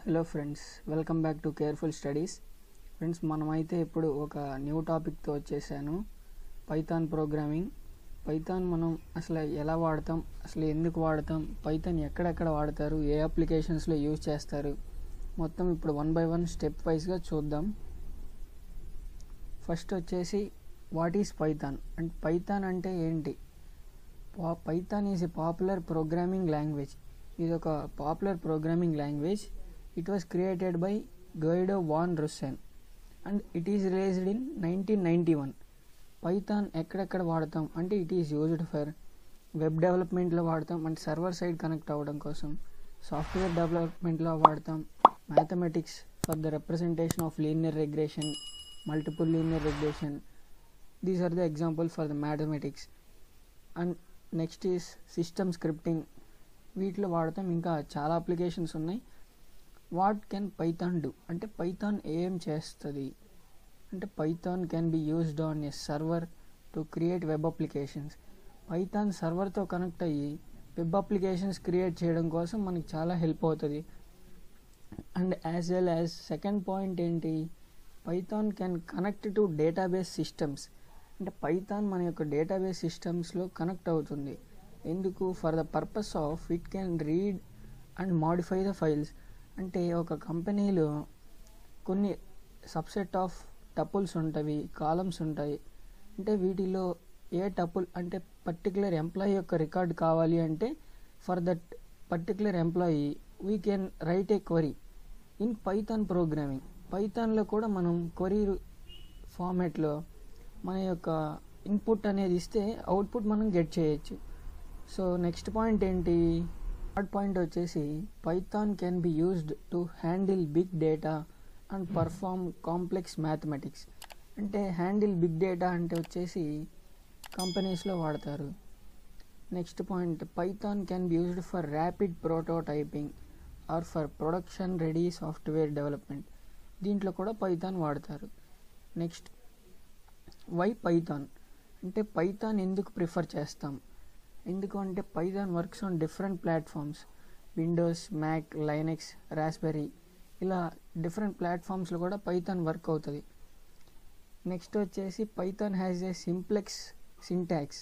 hello friends welcome back to careful studies friends మనమైతే ఇప్పుడు ఒక న్యూ టాపిక్తో వచ్చేసాను పైథాన్ ప్రోగ్రామింగ్ పైథాన్ మనం అసలు ఎలా వాడతాం అసలు ఎందుకు వాడతాం పైథాన్ ఎక్కడెక్కడ వాడతారు ఏ అప్లికేషన్స్లో యూజ్ చేస్తారు మొత్తం ఇప్పుడు వన్ బై వన్ స్టెప్ వైజ్గా చూద్దాం ఫస్ట్ వచ్చేసి what is Python and Python అంటే ఏంటి Python is a popular programming language ఇది ఒక popular programming language it was created by Guido van Rossum and it is released in nineteen ninety one Python ఎక్కడెక్కడ వాడతాం అంటే it is used for web డెవలప్మెంట్లో వాడతాం and server side connect అవ్వడం కోసం software డెవలప్మెంట్లో వాడతాం mathematics for the representation of linear regression multiple linear regression these are the example for the mathematics and next is system scripting వీటిలో వాడతాం ఇంకా చాలా అప్లికేషన్స్ ఉన్నాయి వాట్ కెన్ పైథాన్ డూ అంటే పైథాన్ ఏం చేస్తుంది అంటే Python can be used on a server to create web applications Python సర్వర్తో కనెక్ట్ అయ్యి వెబ్ అప్లికేషన్స్ క్రియేట్ చేయడం కోసం మనకి చాలా హెల్ప్ అవుతుంది and as well as second point ఏంటి Python can connect to database systems అంటే పైథాన్ మన యొక్క డేటాబేస్ సిస్టమ్స్లో కనెక్ట్ అవుతుంది ఎందుకు for the purpose of it can read and modify the files అంటే ఒక కంపెనీలో కొన్ని సబ్సెట్ ఆఫ్ టపుల్స్ ఉంటాయి కాలమ్స్ ఉంటాయి అంటే వీటిలో ఏ టపుల్ అంటే పర్టికులర్ ఎంప్లాయీ యొక్క రికార్డ్ కావాలి అంటే for that particular employee we can write a query in Python programming పైథాన్లో కూడా మనం క్వరీ ఫార్మాట్లో మన యొక్క ఇన్పుట్ అనేది ఇస్తే అవుట్పుట్ మనం గెట్ చేయొచ్చు సో నెక్స్ట్ పాయింట్ ఏంటి థర్డ్ పాయింట్ వచ్చేసి Python can be used to handle big data and perform complex mathematics అంటే హ్యాండిల్ బిగ్ డేటా అంటే వచ్చేసి కంపెనీస్లో వాడతారు next point Python can be used for rapid prototyping or for production ready software development దీంట్లో కూడా Python వాడతారు next why Python అంటే Python ఎందుకు ప్రిఫర్ చేస్తాం ఎందుకు అంటే Python works on different platforms Windows Mac Linux Raspberry ఇలా డిఫరెంట్ ప్లాట్ఫామ్స్లో కూడా పైథాన్ వర్క్ అవుతుంది నెక్స్ట్ వచ్చేసి Python has a simplex syntax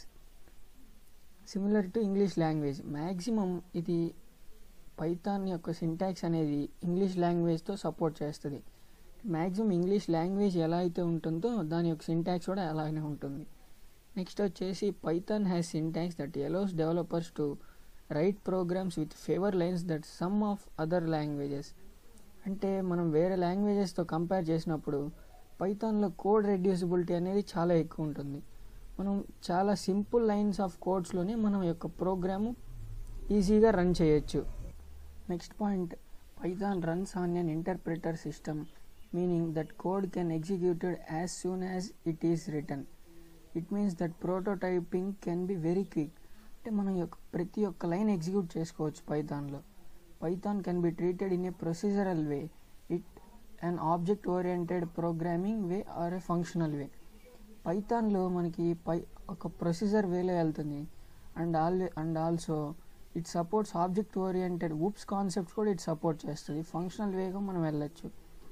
similar to English language maximum ఇది పైథాన్ యొక్క సింటాక్స్ అనేది ఇంగ్లీష్ లాంగ్వేజ్తో సపోర్ట్ చేస్తుంది మ్యాక్సిమం ఇంగ్లీష్ లాంగ్వేజ్ ఎలా అయితే ఉంటుందో దాని యొక్క సింటాక్స్ కూడా అలానే ఉంటుంది నెక్స్ట్ వచ్చేసి Python has syntax that allows developers to write programs with fewer lines that some of other languages అంటే మనం వేరే లాంగ్వేజెస్తో కంపేర్ చేసినప్పుడు పైథాన్లో కోడ్ రెడ్యూసిబిలిటీ అనేది చాలా ఎక్కువ ఉంటుంది మనం చాలా సింపుల్ లైన్స్ ఆఫ్ కోడ్స్లోనే మనం యొక్క ప్రోగ్రాము ఈజీగా రన్ చేయొచ్చు next point Python runs on an interpreter system meaning that code can executed as soon as it is written it means that prototyping can be very quick అంటే మనం యొక్క ప్రతి ఒక్క line execute చేసుకోవచ్చు పైథాన్లో Python can be treated in a procedural way it and object oriented programming way or a functional way పైథాన్లో మనకి పై ఒక ప్రొసీజర్ వేలో వెళ్తుంది and all and also it supports object oriented OOPs concepts కూడా it support చేస్తుంది functional వేగా మనం వెళ్ళొచ్చు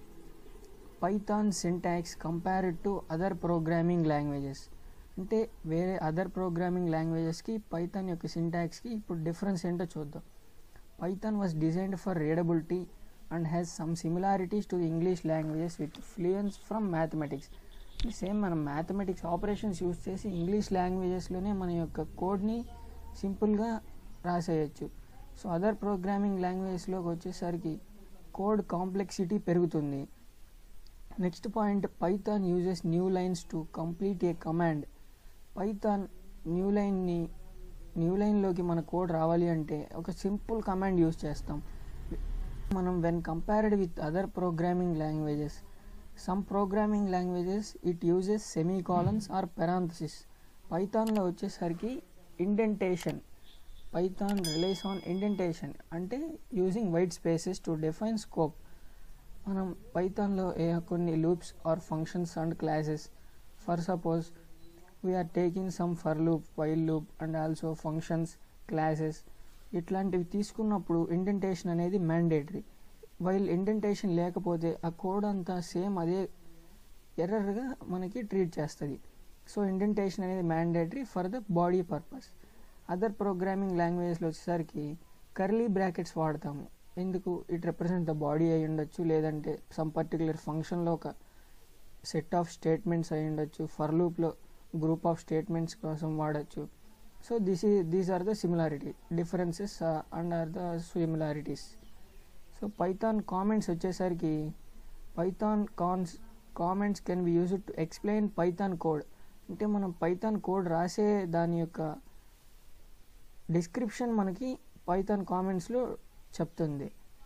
Python syntax compared to other programming languages అంటే వేరే అదర్ ప్రోగ్రామింగ్ లాంగ్వేజెస్కి పైథాన్ యొక్క సింటాక్స్కి ఇప్పుడు డిఫరెన్స్ ఏంటో చూద్దాం Python was designed for readability and has some similarities to English languages with influence from mathematics same మనం మ్యాథమెటిక్స్ ఆపరేషన్స్ యూస్ చేసి English లాంగ్వేజెస్లోనే మన యొక్క కోడ్ని సింపుల్గా రాసేయచ్చు సో అదర్ ప్రోగ్రామింగ్ లాంగ్వేజెస్లోకి వచ్చేసరికి కోడ్ కాంప్లెక్సిటీ పెరుగుతుంది next point Python uses new lines to complete a command Python new లైన్ని న్యూ లైన్లోకి మన కోడ్ రావాలి అంటే ఒక సింపుల్ కమాండ్ యూజ్ చేస్తాం మనం when compared with other programming languages some programming languages it uses semi colons or parenthesis పైథాన్లో వచ్చేసరికి indentation Python relies on indentation అంటే using white spaces to define scope మనం పైథాన్లో ఏ కొన్ని loops or functions and classes for suppose we are taking some for loop while loop and also functions classes ఇట్లాంటివి తీసుకున్నప్పుడు indentation అనేది మ్యాండేటరీ వైల్ ఇండెంటేషన్ లేకపోతే ఆ కోడ్ అంతా సేమ్ అదే ఎర్రర్గా మనకి ట్రీట్ చేస్తుంది సో ఇండెంటేషన్ అనేది mandatory for the body purpose other programming లాంగ్వేజ్లో వచ్చేసరికి కర్లీ బ్రాకెట్స్ వాడతాము ఎందుకు ఇట్ రిప్రజెంట్ ద బాడీ అయి ఉండొచ్చు లేదంటే సమ్ పర్టికులర్ ఫంక్షన్లో ఒక సెట్ ఆఫ్ స్టేట్మెంట్స్ అయి ఉండొచ్చు ఫర్ లూప్లో గ్రూప్ ఆఫ్ స్టేట్మెంట్స్ కోసం వాడచ్చు సో దిస్ ఈ these are the similarity differences and are the similarities so Python comments వచ్చేసరికి Python cons comments can be use to explain Python code అంటే మనం Python code రాసే దాని యొక్క డిస్క్రిప్షన్ మనకి పైథాన్ కామెంట్స్లో చెప్తుంది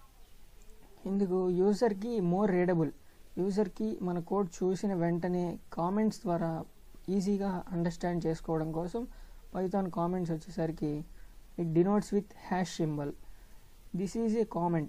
ఇందుకు యూజర్కి మోర్ రీడబుల్ యూజర్కి మన కోడ్ చూసిన వెంటనే కామెంట్స్ ద్వారా ఈజీగా అండర్స్టాండ్ చేసుకోవడం కోసం పైథాన్ కామెంట్స్ వచ్చేసరికి it denotes with hash symbol this is a comment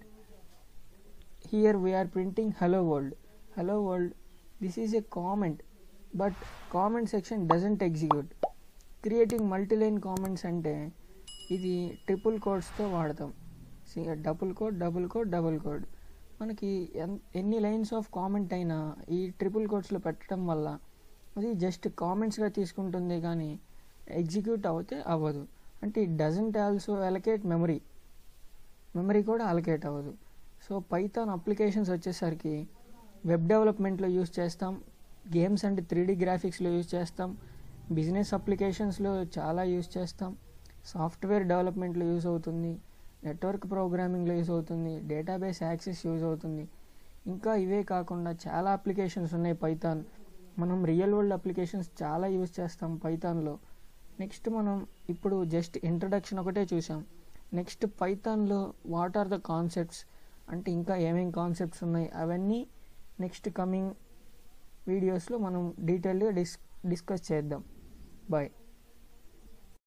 here we are printing hello world hello world this is a comment but comment section doesn't execute creating multiline comments అంటే ఇది triple కోడ్స్తో వాడతాం double quote double quote double quote మనకి ఎన్ ఎన్ని lines of comment అయినా ఈ triple కోడ్స్లో పెట్టడం వల్ల అది జస్ట్ కామెంట్స్గా తీసుకుంటుంది కానీ ఎగ్జిక్యూట్ అవుతే అవ్వదు అంటే it doesn't also allocate memory memory కూడా అలకేట్ అవ్వదు సో పైథాన్ అప్లికేషన్స్ వచ్చేసరికి వెబ్ డెవలప్మెంట్లో యూస్ చేస్తాం గేమ్స్ అండ్ త్రీ డీ గ్రాఫిక్స్లో యూస్ చేస్తాం బిజినెస్ అప్లికేషన్స్లో చాలా యూస్ చేస్తాం సాఫ్ట్వేర్ డెవలప్మెంట్లో యూస్ అవుతుంది నెట్వర్క్ ప్రోగ్రామింగ్లో యూస్ అవుతుంది డేటాబేస్ యాక్సెస్ యూజ్ అవుతుంది ఇంకా ఇవే కాకుండా చాలా అప్లికేషన్స్ ఉన్నాయి పైథాన్ మనం రియల్ వరల్డ్ అప్లికేషన్స్ చాలా యూజ్ చేస్తాం పైథాన్లో నెక్స్ట్ మనం ఇప్పుడు జస్ట్ ఇంట్రడక్షన్ ఒకటే చూసాం నెక్స్ట్ పైథాన్లో వాట్ ఆర్ ద కాన్సెప్ట్స్ అంటే ఇంకా ఏమేం కాన్సెప్ట్స్ ఉన్నాయి అవన్నీ నెక్స్ట్ కమింగ్ వీడియోస్లో మనం డీటెయిల్గా డిస్ డిస్కస్ చేద్దాం బాయ్